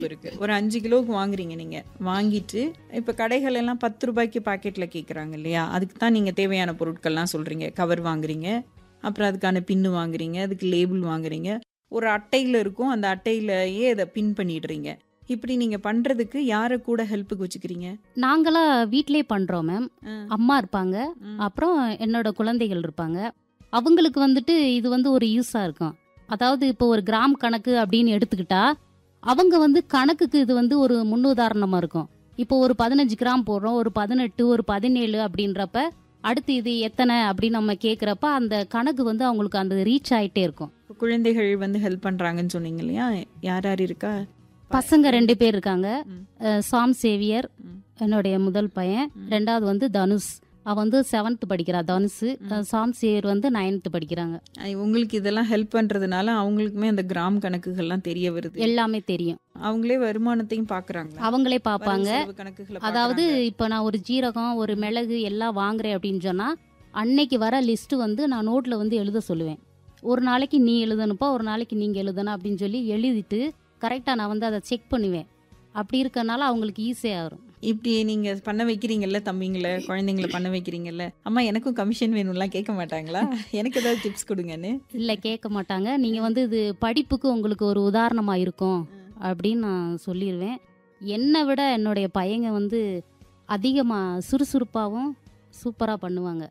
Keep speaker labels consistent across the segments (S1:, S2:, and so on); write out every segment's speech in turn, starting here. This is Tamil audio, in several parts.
S1: இருக்கு ஒரு அஞ்சு கிலோவுக்கு வாங்குறீங்க நீங்க வாங்கிட்டு இப்ப கடைகள் எல்லாம் பத்து ரூபாய்க்கு பாக்கெட்ல கேக்குறாங்க இல்லையா அதுக்கு தான் நீங்க தேவையான பொருட்கள்லாம் சொல்றீங்க கவர் வாங்குறீங்க அப்புறம் அதுக்கான பின்னு வாங்குறீங்க அதுக்கு லேபிள் வாங்குறீங்க ஒரு அட்டையில இருக்கும் அந்த அட்டையிலயே அதை பின் பண்ணிடுறீங்க இப்படி நீங்க பண்றதுக்கு யாரை கூட ஹெல்ப்புக்கு வச்சுக்கிறீங்க
S2: நாங்களா வீட்லயே பண்றோம் மேம்
S1: ஆ,
S2: அம்மா இருப்பாங்க
S1: ம்,
S2: அப்புறம் என்னோட குழந்தைகள் இருப்பாங்க அவங்களுக்கு வந்துட்டு இது வந்து ஒரு யூஸா இருக்கும் அதாவது இப்போ ஒரு கிராம் கணக்கு அப்படின்னு எடுத்துக்கிட்டா அவங்க வந்து கணக்குக்கு இது வந்து ஒரு முன்னுதாரணமா இருக்கும் இப்போ ஒரு பதினஞ்சு கிராம் போடுறோம் ஒரு பதினெட்டு ஒரு பதினேழு அப்படின்றப்ப அடுத்து இது எத்தனை அப்படின்னு நம்ம கேக்குறப்ப அந்த கணக்கு வந்து அவங்களுக்கு அந்த ரீச் ஆயிட்டே இருக்கும்
S1: குழந்தைகள் வந்து ஹெல்ப் பண்றாங்கன்னு சொன்னீங்க இல்லையா யார் யார் இருக்கா
S2: பசங்க ரெண்டு பேர் இருக்காங்க
S1: ம்.
S2: அஹ் சாம் சேவியர்
S1: ம்.
S2: என்னுடைய முதல் பையன்
S1: ம்.
S2: ரெண்டாவது வந்து தனுஷ் அவ வந்து செவன்த் படிக்கிறா தனுஷ்
S1: ம்.
S2: அஹ் சாம் சேவியர் வந்து நைன்த் படிக்கிறாங்க
S1: அஹ் உங்களுக்கு இதெல்லாம் ஹெல்ப் பண்றதுனால அவங்களுக்குமே அந்த கிராம் கணக்குகள்லாம் தெரிய வருது
S2: எல்லாமே தெரியும்
S1: அவங்களே வருமானத்தையும் பாக்குறாங்களா
S2: அவங்களே பார்ப்பாங்க
S1: வரவு செலவு கணக்குகளை
S2: அதாவது
S1: பார்க்கறாங்க.
S2: இப்போ நான் ஒரு ஜீரகம் ஒரு மிளகு எல்லாம் வாங்குறேன் அப்படின்னு சொன்னா அன்னைக்கு வர லிஸ்ட் வந்து நான் நோட்ல வந்து எழுத சொல்லுவேன் ஒரு நாளைக்கு நீ எழுதணுப்பா ஒரு நாளைக்கு நீங்க எழுதணும் அப்படின்னு சொல்லி எழுதிட்டு கரெக்டா நான் வந்து அதை செக் பண்ணுவேன் அப்படி இருக்கறனால அவங்களுக்கு ஈஸியாக வரும்
S1: இப்படி நீங்க பண்ண வைக்கிறீங்கல்ல தம்பிங்களை குழந்தைங்கள பண்ண வைக்கிறீங்கல்ல அம்மா எனக்கும் கமிஷன் வேணும்லாம் கேட்க மாட்டாங்களா எனக்கு ஏதாவது டிப்ஸ் கொடுங்கன்னு
S2: இல்லை கேட்க மாட்டாங்க நீங்கள் வந்து இது படிப்புக்கு உங்களுக்கு ஒரு உதாரணமாக இருக்கும் அப்படின்னு நான் சொல்லிடுவேன் என்னை விட என்னுடைய பையங்க வந்து அதிகமாக சுறுசுறுப்பாகவும் சூப்பராக பண்ணுவாங்க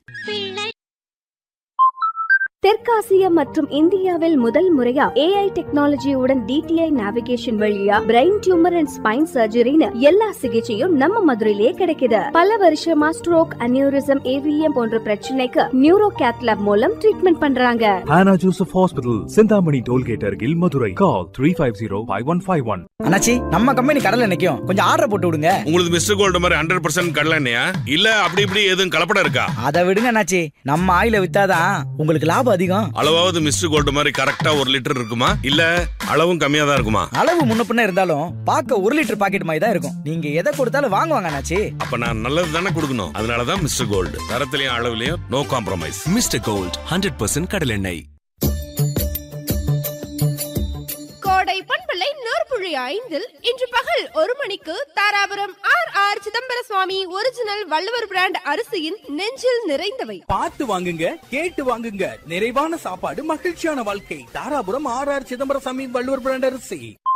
S3: தெற்காசியா மற்றும் இந்தியாவில் முதல் முறையா ஏஐ டெக்னாலஜியுடன் டிடிஐ நேவிகேஷன் வழியா பிரெயின் டியூமர் அண்ட் ஸ்பைன் சர்ஜரின்னு எல்லா சிகிச்சையும் நம்ம மதுரையிலேயே கிடைக்குது பல வருஷமா ஸ்ட்ரோக் அனியூரிசம் ஏவிஎம் போன்ற பிரச்சனைக்கு நியூரோ கேத்லாப் மூலம் ட்ரீட்மெண்ட் பண்றாங்க
S4: Hannah Joseph Hospital, Sindhamani Tollgate Argil, Madurai. Call 350-5151.
S5: அண்ணாச்சி நம்ம கம்பெனி கடல்ல நிக்கும் கொஞ்சம் ஆர்டர் போட்டு விடுங்க
S6: உங்களுக்கு மிஸ்டர் கோல்டு மாதிரி ஹண்ட்ரட் பர்சன்ட் கடலண்ணையா இல்ல அப்படி இப்படி எதுவும் கலப்படம் இருக்கா
S5: அதை விடுங்க அண்ணாச்சி நம்ம ஆயில வித்தாதான் உங்களுக்கு லாபம் அதிகம்
S6: அளவாவது மிஸ்டர் கோல்டு மாதிரி கரெக்டா ஒரு லிட்டர் இருக்குமா இல்ல அளவும் கம்மியா தான் இருக்குமா
S5: அளவு முன்ன பின்ன இருந்தாலும் பார்க்க ஒரு லிட்டர் பாக்கெட் மாதிரி தான் இருக்கும் நீங்க எதை கொடுத்தாலும் வாங்குவாங்க அண்ணாச்சி
S6: அப்ப நான் நல்லது தானே கொடுக்கணும் அதனாலதான் மிஸ்டர் கோல்டு தரத்திலையும் அளவுலயும் no compromise
S7: mister gold hundred percent கடலெண்ணெய்
S8: கோடை பண்பலை நூற்புழி ஐந்தில் இன்று பகல் ஒரு மணிக்கு Dharapuram R R Chidambara Swami original Valluvar brand அரிசியின் நெஞ்சில் நிறைந்தவை
S9: பார்த்து வாங்குங்க கேட்டு வாங்குங்க நிறைவான சாப்பாடு மகிழ்ச்சியான வாழ்க்கை தாராபுரம் ஆர் ஆர் சிதம்பரம் சாமி வள்ளுவர் பிராண்ட் அரிசி